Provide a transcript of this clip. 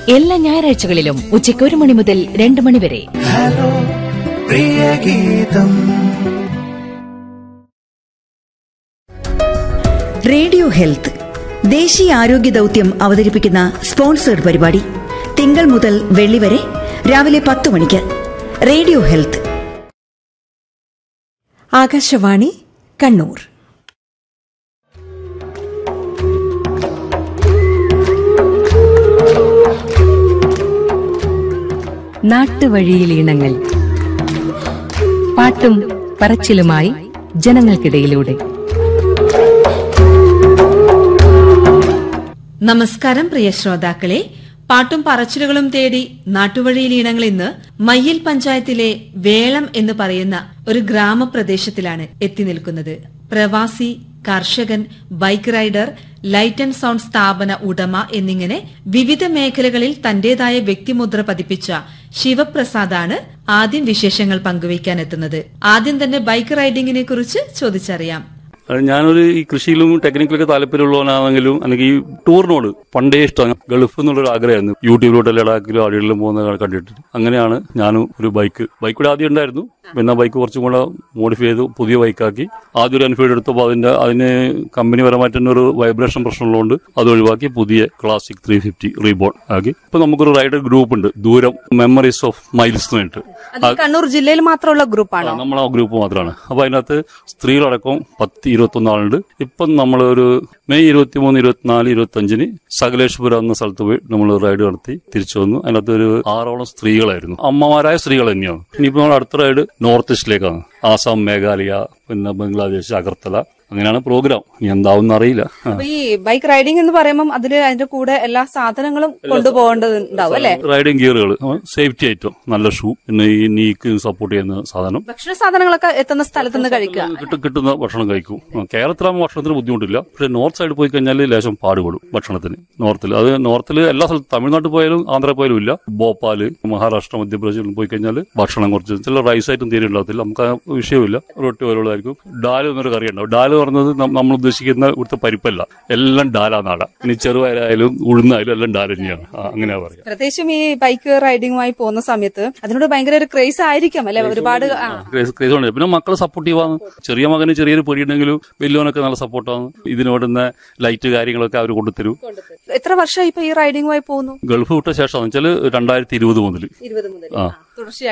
എല്ലാ ഞായറാഴ്ചകളിലും ഉച്ചയ്ക്ക് ഒരു മണി മുതൽ രണ്ട് മണി വരെ ഹലോ പ്രിയ ഗീതം റേഡിയോ ഹെൽത്ത് ദേശീയ ആരോഗ്യ ദൗത്യം അവതരിപ്പിക്കുന്ന സ്പോൺസേഡ് പരിപാടി തിങ്കൾ മുതൽ വെള്ളി വരെ രാവിലെ പത്ത് മണിക്ക് റേഡിയോ ഹെൽത്ത് ആകാശവാണി കണ്ണൂർ നാട്ടുവഴിയിൽ ഇണങ്ങൾ പാട്ടും പറച്ചിലുമായി ജനങ്ങൾക്കിടയിലൂടെ നമസ്കാരം പ്രിയ ശ്രോതാക്കളെ പാട്ടും പറച്ചിലുകളും തേടി നാട്ടുവഴിയിൽ ഇനങ്ങൾ ഇന്ന് മയ്യിൽ പഞ്ചായത്തിലെ വേളം എന്ന് പറയുന്ന ഒരു ഗ്രാമപ്രദേശത്തിലാണ് എത്തി നിൽക്കുന്നത് പ്രവാസി കർഷകൻ bike rider light and sound സ്ഥാപന ഉടമ എന്നിങ്ങനെ വിവിധ മേഖലകളിൽ തന്റേതായ വ്യക്തിമുദ്ര പതിപ്പിച്ച ശിവപ്രസാദാണ് ആദ്യം വിശേഷങ്ങൾ പങ്കുവയ്ക്കാൻ എത്തുന്നത് ആദ്യം തന്നെ ബൈക്ക് റൈഡിങ്ങിനെ കുറിച്ച് ചോദിച്ചറിയാം അത് ഞാനൊരു ഈ കൃഷിയിലും ടെക്നിക്കലൊക്കെ താല്പര്യമുള്ളവനാണെങ്കിലും അല്ലെങ്കിൽ ഈ ടൂറിനോട് പണ്ടേ ഇഷ്ടമാണ് ഗൾഫ് എന്നുള്ളൊരു ആഗ്രഹമായിരുന്നു യൂട്യൂബിലോട്ട് ലഡാക്കിലും അടികളിലും പോകുന്ന കണ്ടിട്ട് അങ്ങനെയാണ് ഞാനും ഒരു ബൈക്ക് ബൈക്ക് കൂടെ ആദ്യം ഉണ്ടായിരുന്നു പിന്നെ ബൈക്ക് കുറച്ചും കൂടെ മോഡിഫൈ ചെയ്തു പുതിയ ബൈക്കാക്കി ആദ്യം ഒരു എൻഫീൽഡ് എടുത്തപ്പോൾ അതിന്റെ അതിന് കമ്പനി പരമായിട്ട് തന്നെ ഒരു വൈബ്രേഷൻ പ്രശ്നമുള്ളതുകൊണ്ട് അത് ഒഴിവാക്കി പുതിയ ക്ലാസിക് ത്രീ ഫിഫ്റ്റി റീബോൺ ആക്കി ഇപ്പൊ നമുക്കൊരു റൈഡർ ഗ്രൂപ്പ് ഉണ്ട് ദൂരം മെമ്മറീസ് ഓഫ് മൈൽസ് എന്ന് പറഞ്ഞിട്ട് അത് കണ്ണൂർ ജില്ലയിൽ മാത്രമുള്ള ഗ്രൂപ്പാണോ നമ്മൾ ആ ഗ്രൂപ്പ് മാത്രമാണ് അപ്പൊ അതിനകത്ത് സ്ത്രീകളടക്കം പത്ത് ഇരുപത്തൊന്ന് ആളുണ്ട് ഇപ്പം നമ്മൾ ഒരു മെയ് ഇരുപത്തിമൂന്ന് ഇരുപത്തിനാല് ഇരുപത്തി അഞ്ചിന് സകലേശ്പുരം എന്ന സ്ഥലത്ത് പോയി നമ്മൾ റൈഡ് നടത്തി തിരിച്ചു വന്നു അതിനകത്ത് ഒരു ആറോളം സ്ത്രീകളായിരുന്നു അമ്മമാരായ സ്ത്രീകൾ തന്നെയാണ് ഇനിയിപ്പോ നമ്മൾ അടുത്ത റൈഡ് നോർത്ത് ഈസ്റ്റിലേക്കാണ് ആസാം മേഘാലയ പിന്നെ ബംഗ്ലാദേശ് അഗർത്തല അങ്ങനെയാണ് പ്രോഗ്രാം ഇനി എന്താവും അറിയില്ല ആ. അപ്പൊ ഈ ബൈക്ക് റൈഡിംഗ് എന്ന് പറയുമ്പോൾ അതില് അതിന്റെ കൂടെ എല്ലാ സാധനങ്ങളും കൊണ്ടുപോകേണ്ടതുണ്ടാവും അല്ലെ റൈഡിംഗ് ഗിയറുകൾ സേഫ്റ്റി ഐറ്റം നല്ല ഷൂ പിന്നെ ഈ നീക്ക് സപ്പോർട്ട് ചെയ്യുന്ന സാധനം ഭക്ഷണ സാധനങ്ങളൊക്കെ എത്തുന്ന സ്ഥലത്ത് നിന്ന് കഴിക്കുക കിട്ടും കിട്ടുന്ന ഭക്ഷണം കഴിക്കും ആ, കേരളത്തിലാകുമ്പോൾ ഭക്ഷണത്തിന് ബുദ്ധിമുട്ടില്ല പക്ഷെ നോർത്ത് സൈഡ് പോയി കഴിഞ്ഞാൽ ലേശം പാടുപെടും ഭക്ഷണത്തിന് നോർത്തിൽ അത് നോർത്തിൽ എല്ലാ സ്ഥലത്തും തമിഴ്നാട്ടിൽ പോയാലും ആന്ധ്ര പോയാലും ഇല്ല ഭോപ്പാല് മഹാരാഷ്ട്ര മധ്യപ്രദേശിലും പോയി കഴിഞ്ഞാൽ ഭക്ഷണം കുറച്ച് ചില റൈസ് ആയിട്ടും തീരെ ഉണ്ടാകത്തില്ല നമുക്ക് ആ വിഷയമില്ല റൊട്ടി പോലുള്ളതായിരിക്കും ഡാല് എന്നൊരു കറി ഉണ്ടാവും ഡാല് പറഞ്ഞത് നം- നമ്മൾ ഉദ്ദേശിക്കുന്ന ഇവിടുത്തെ പരിപ്പല്ല എല്ലാം ഡാലാ നാട ഇനി ചെറുപയറായാലും ഉഴുന്നായാലും എല്ലാം ഡാൽ തന്നെയാണ് ആ, അങ്ങനെയാ പറയാ പ്രത്യേകിച്ചും ഈ ബൈക്ക് റൈഡിങ്ങുമായി പോകുന്ന സമയത്ത് അതിനോട് ഭയങ്കര ഒരു ക്രേസ് ആയിരിക്കും അല്ലെ ഒരുപാട് ആ, ക്രേസ് ക്രേസ് ഉണ്ട് പിന്നെ മക്കൾ സപ്പോർട്ടീവാണ് ചെറിയ മകന് ചെറിയൊരു പൊടിയുണ്ടെങ്കിലും വലിയവനൊക്കെ നല്ല സപ്പോർട്ടാണ് ഇതിനോടുന്ന ലൈറ്റ് കാര്യങ്ങളൊക്കെ അവർ കൊണ്ടുതരും എത്ര വർഷമായി ഇപ്പൊ ഈ റൈഡിങ്ങുമായി പോകുന്നു ഗൾഫ് വിട്ട ശേഷം വെച്ചാൽ രണ്ടായിരത്തി ഇരുപത് മുതൽ ഇരുപത് മുതൽ ആ. തുടർച്ചയായി